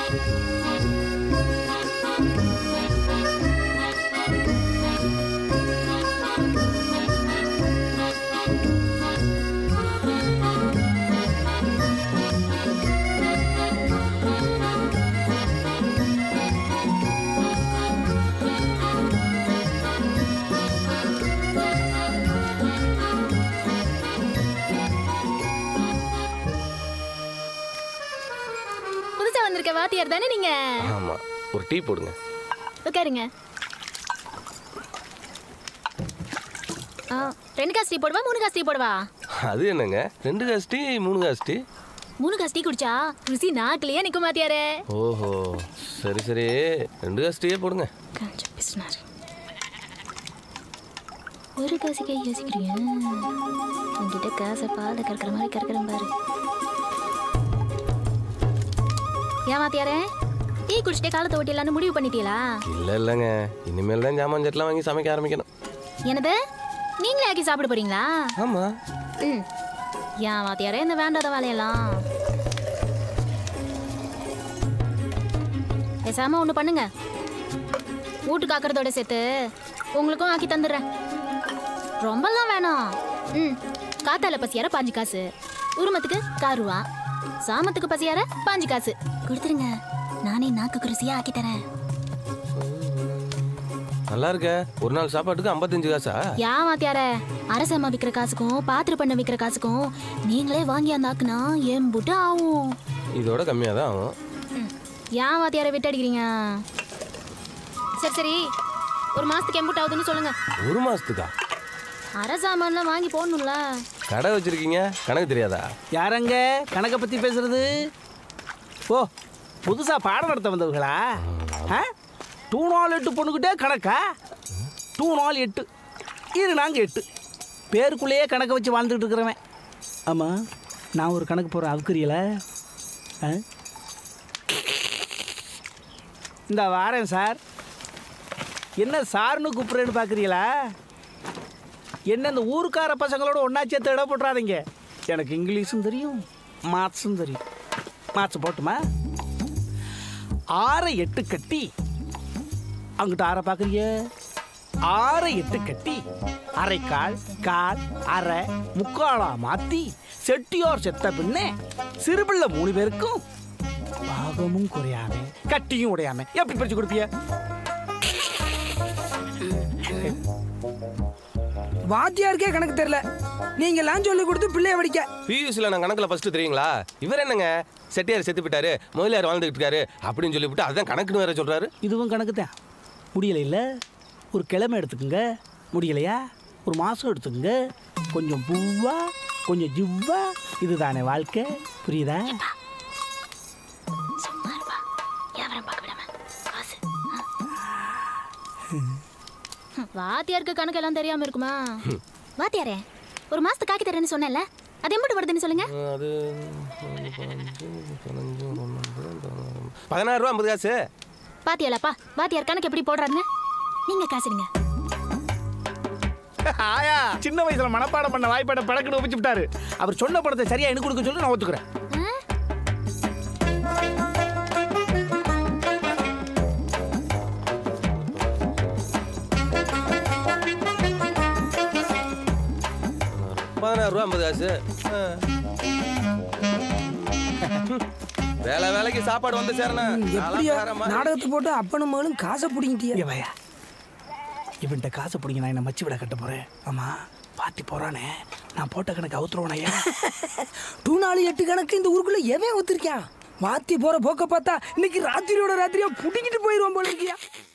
புதுசா வந்திருக்க வாத்தியார் தானே நீங்க ஆமா ஒரு டீ போடுங்க உட்காருங்க ஆ, ரெண்டு காசு டீ போடுவா மூணு காசு டீ போடுவா அது என்னங்க ரெண்டு காசு டீ மூணு காசு டீ மூணு காசு டீ குடிச்சா ருசி நாக்கிலேயே நிக்கும் வாத்தியாரே ஓஹோ சரி சரி ரெண்டு காசு டீயே போடுங்க கொஞ்சம் பிசினாரு ஒரு காசுக்கே யோசிக்கிறியா உன்கிட்ட காசை பால் கறக்கிற மாதிரி கறக்கிறேன் பாரு ஏன் வாத்தியாரே டீ குடிச்சிட்டே காலத்தை ஓட்டிடலான்னு முடிவு பண்ணிட்டீங்களா இல்லை இல்லைங்க இனிமேல் தான் ஜாமான் செட்டெலாம் வாங்கி சமைக்க ஆரம்பிக்கணும் என்னது நீங்களே ஆக்கி சாப்பிட போறீங்களா ஆமாம் ம் ஏன் வாத்தியாரே இந்த வேண்டாத வேலையெல்லாம் பேசாம ஒன்று பண்ணுங்க வீட்டு காக்கிறதோட சேர்த்து உங்களுக்கும் ஆக்கி தந்துடுறேன் ரொம்பலாம் வேணாம் ம் காத்தால பசியார பாஞ்சு காசு உருமத்துக்கு காருவா சாமத்துக்கு பசியார பாஞ்சு காசு கொடுத்துருங்க நானே நாக்கு ருசியா ஆக்கி தரேன் நல்லா இருக்க ஒரு நாள் சாப்பாட்டுக்கு ஐம்பத்தஞ்சு காசா யா வாத்தியார அரசம்மா விற்கிற காசுக்கும் பாத்திர பண்ண விற்கிற காசுக்கும் நீங்களே வாங்கி அந்த ஆக்குனா எம்புட்டு ஆகும் இதோட கம்மியாக தான் ஆகும் ம். ஏன் வாத்தியார விட்டு அடிக்கிறீங்க சரி சரி ஒரு மாசத்துக்கு எம்புட்டு ஆகுதுன்னு சொல்லுங்க ஒரு மாதத்துக்கா அரசாமான்லாம் வாங்கி போடணும்ல கடை வச்சிருக்கீங்க கணக்கு தெரியாதா யாரங்க கணக்கை பற்றி பேசுறது ஓ புதுசாக பாடம் நடத்த வந்தவங்களா ஆ டூ நாள் எட்டு பொண்ணுக்கிட்டே கணக்கா டூ நாள் எட்டு இது நாங்கள் எட்டு பேருக்குள்ளேயே கணக்கை வச்சு வாழ்ந்துட்டு இருக்கிறவன் ஆமாம் நான் ஒரு கணக்கு போகிறேன் அவுக்குரியல ஆ இந்த வாரேன் சார் என்ன சார்னு கூப்பிட்றேன்னு பார்க்குறீங்களா என்ன இந்த ஊருக்கார பசங்களோட ஒன்றா சேர்த்து இட போட்டுறாதீங்க எனக்கு இங்கிலீஷும் தெரியும் மேத்ஸும் தெரியும் மேத்ஸ் போட்டுமா ஆறை எட்டு கட்டி அங்கிட்ட ஆறை பார்க்குறிய ஆறை எட்டு கட்டி அரைக்கால் கால் அரை முக்காலா மாத்தி செட்டியோர் செத்த பின்னே சிறுபிள்ளை மூணு பேருக்கும் பாகமும் குறையாம கட்டியும் உடையாம எப்படி பிரிச்சு கொடுப்பிய வாத்தியாருக்கே கணக்கு தெரியல நீங்க எல்லாம் சொல்லி கொடுத்து பிள்ளைய படிக்க பியூசியில் நான் கணக்கில் ஃபஸ்ட்டு தெரியுங்களா இவர் என்னங்க செட்டியார் செத்து போயிட்டாரு முதலியார் வாழ்ந்துகிட்டு இருக்காரு அப்படின்னு சொல்லிவிட்டு அதான் கணக்குன்னு வேற சொல்றாரு இதுவும் கணக்கு தான் முடியல இல்ல ஒரு கிழமை எடுத்துக்கோங்க முடியலையா ஒரு மாதம் எடுத்துக்கோங்க கொஞ்சம் பூவா கொஞ்சம் ஜிவ்வா இதுதானே வாழ்க்கை புரியுதா சும்மா இருப்பா வியாபாரம் பார்க்க விடாம காசு வாத்தியாருக்கு கணக்கு எல்லாம் தெரியாம இருக்குமா வாத்தியாரே ஒரு மாசத்துக்கு ஆக்கி தரேன்னு சொன்னேன்ல அது எம்பிட்டு வருதுன்னு சொல்லுங்க அது பதினாறு ரூபா ஐம்பது காசு பாத்தியாலாப்பா வாத்தியார் கணக்கு எப்படி போடுறாருன்னு நீங்க காசுடுங்க ஆயா சின்ன வயசுல மனப்பாடம் பண்ண வாய்ப்பாட பழக்கணும் வச்சு விட்டாரு அவர் சொன்ன படத்தை சரியா எனக்கு கொடுக்க சொல்லி நான் ஒத்துக்கிறேன் ஆ? பதினாறு ரூபா ஐம்பது காசு ஆ. வேலை வேலைக்கு சாப்பாடு வந்து சேரணும் எப்படியோ நாலாம் வேற மாதிரி. நாடகத்தை போட்டு அப்பனும் மகளும் காசை பிடிங்கிட்டியா இங்க வாயா இவன்கிட்ட காசை பிடிங்க நான் என்ன மச்சி விட கட்ட போறேன் ஆமா பாத்தி போறானே நான் போட்ட கணக்கு அவுத்துருவனையா டூ நாலு எட்டு கணக்கு இந்த ஊருக்குள்ள எவன் ஒத்துருக்கான் வாத்தி போற போக்க பார்த்தா இன்னைக்கு ராத்திரியோட ராத்திரியா புடிங்கிட்டு போயிருவான் போல இருக்கியா